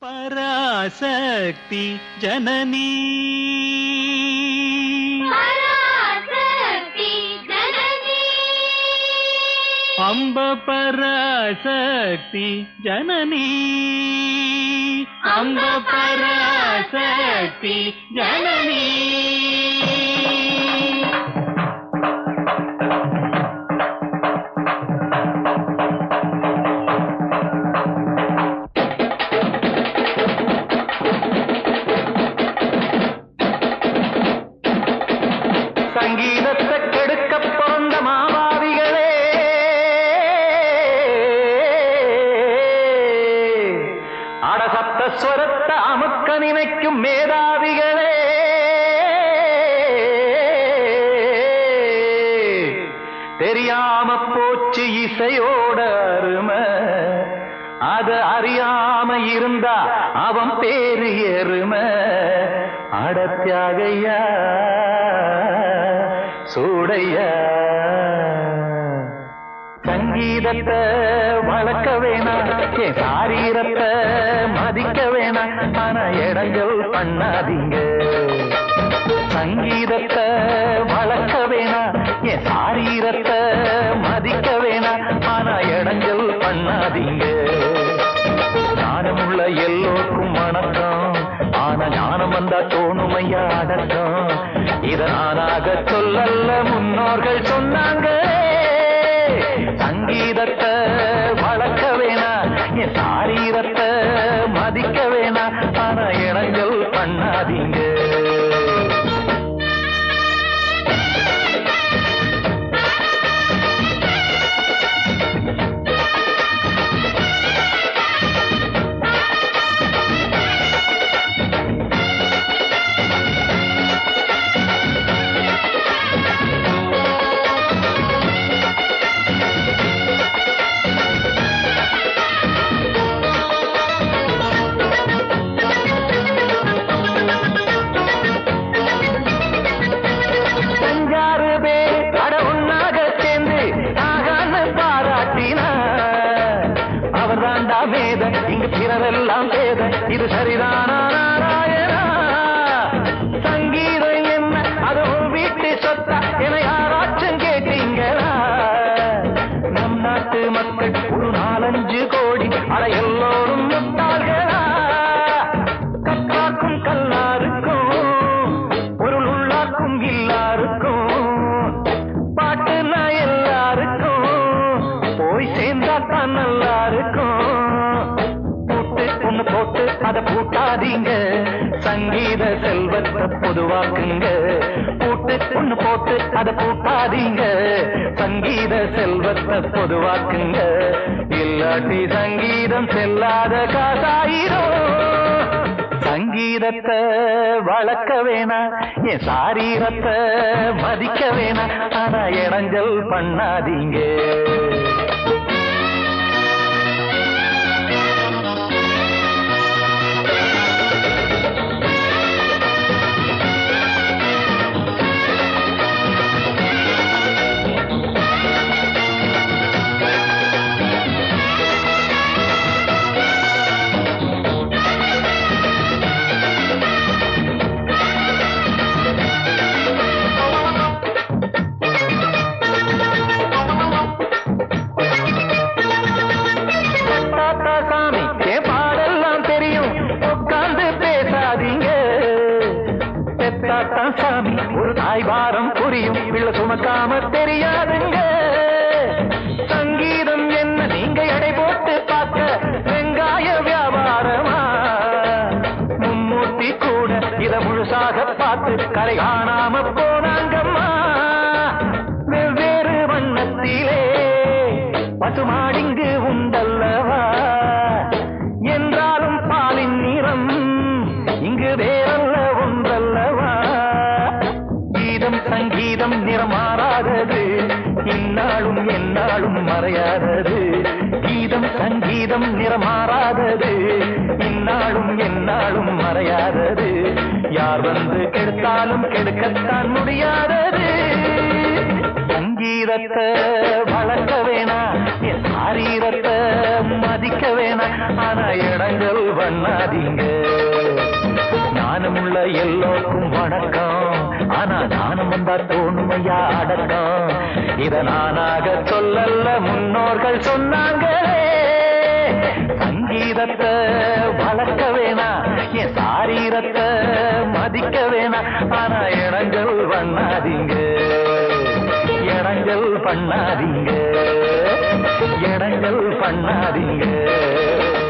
பராசக்தி ஜனனி பராசக்தி ஜனனி அம்ப பராசக்தி ஜனனி அம்ப பராசக்தி ஜனனி சங்கீதத்தை கெடுக்க பிறந்த மாவாதிகளே அடசப்த ஸ்வரத்தை அமுக்க நினைக்கும் மேதாவிகளே தெரியாம போச்சு இசையோட அருமை அது அறியாம இருந்தா அவன் பேரு எருமை அடத்தியாகையா சூடையா சங்கீதத்தை வளர்க்க வேணாம் என் சாரீரத்தை மதிக்க வேணாம் ஆனா இடங்கள் பண்ணாதீங்க சங்கீதத்தை வளர்க்க வேணாம் என் சாரீரத்தை மதிக்க வேணாம் ஆனா இடங்கள் பண்ணாதீங்க ஞானமுள்ள எல்லோருக்கும் வணக்கம் ஆனா ஞானம் வந்தா தோணுமையா அடக்கம் இத நானாக சொல்லல்ல முன்னோர்கள் சொன்னாங்க சங்கீதத்தை வளர்க்க வேணா என் சாரீரத்தை மதிக்க வேணா ஆனா இடங்கள் பண்ணாதீங்க அஞ்சாறு பேர் அட ஒன்னாக சேர்ந்து ஆகான்னு பாராட்டினா அவர் தாண்டா மேத இங்கு பிறரெல்லாம் பேத இது சரிதானா நாராயணா சங்கீதம் என்ன அது உன் வீட்டு சொத்தா என யாராச்சும் கேட்டீங்களா நம் நாட்டு மக்கள் ஒரு நாலஞ்சு கோடி அட எல்லோரும் முட்டாள்களா கற்றாக்கும் கல்லாருக்கும் பொருள் உள்ளாக்கும் எல்லாருக்கும் பாட்டுனா எல்லாருக்கும் போய் சேர்ந்தா தான் நல்லா இருக்கும் பூட்டு ஒண்ணு போட்டு அதை பூட்டாதீங்க சங்கீத செல்வத்தை பொதுவாக்குங்க பூட்டு ஒண்ணு போட்டு அதை பூட்டாதீங்க சங்கீத செல்வத்தை பொதுவாக்குங்க இல்லாட்டி சங்கீதம் செல்லாத காசாயிரும் சங்கீதத்தை வளர்க்க வேணாம் என் சாரீரத்தை மதிக்க வேணாம் ஆனா இடைஞ்சல் பண்ணாதீங்க தாத்தா சாமி என் பாடெல்லாம் தெரியும் உட்கார்ந்து பேசாதீங்க பெத்தாத்தா சாமி ஒரு தாய் வாரம் புரியும் பிள்ளை சுமக்காம தெரியாதுங்க சங்கீதம் என்ன நீங்க எடை போட்டு பார்க்க வெங்காய வியாபாரமா மும்மூர்த்தி கூட இத முழுசாக பார்த்து கரை காணாம போனாங்கம்மா வெவ்வேறு வண்ணத்திலே பசுமாடிங்கு உண்டல்லவா என்றாலும் பாலின் நிறம் இங்கு வேறல்ல ஒன்றல்லவா கீதம் சங்கீதம் நிறம் மாறாதது இந்நாளும் எந்நாளும் மறையாதது கீதம் சங்கீதம் நிறம் மாறாதது இந்நாளும் எந்நாளும் மறையாதது யார் வந்து கெடுத்தாலும் கெடுக்கத்தான் முடியாதது சங்கீதத்தை வளர்க்க வேணா என் என் சாரீரத்தை மதிக்க வேணாம் ஆனா இடங்கள் பண்ணாதீங்க ஞானமுள்ள எல்லோருக்கும் வணக்கம் ஆனா ஞானம் வந்தா தோணுமையா அடக்கம் இத நானாக சொல்லல முன்னோர்கள் சொன்னாங்களே சங்கீதத்தை வளர்க்க வேணாம் என் சாரீரத்தை மதிக்க வேணாம் ஆனா இடங்கள் பண்ணாதீங்க இடங்கள் பண்ணாதீங்க இடங்கள் பண்ணாதீங்க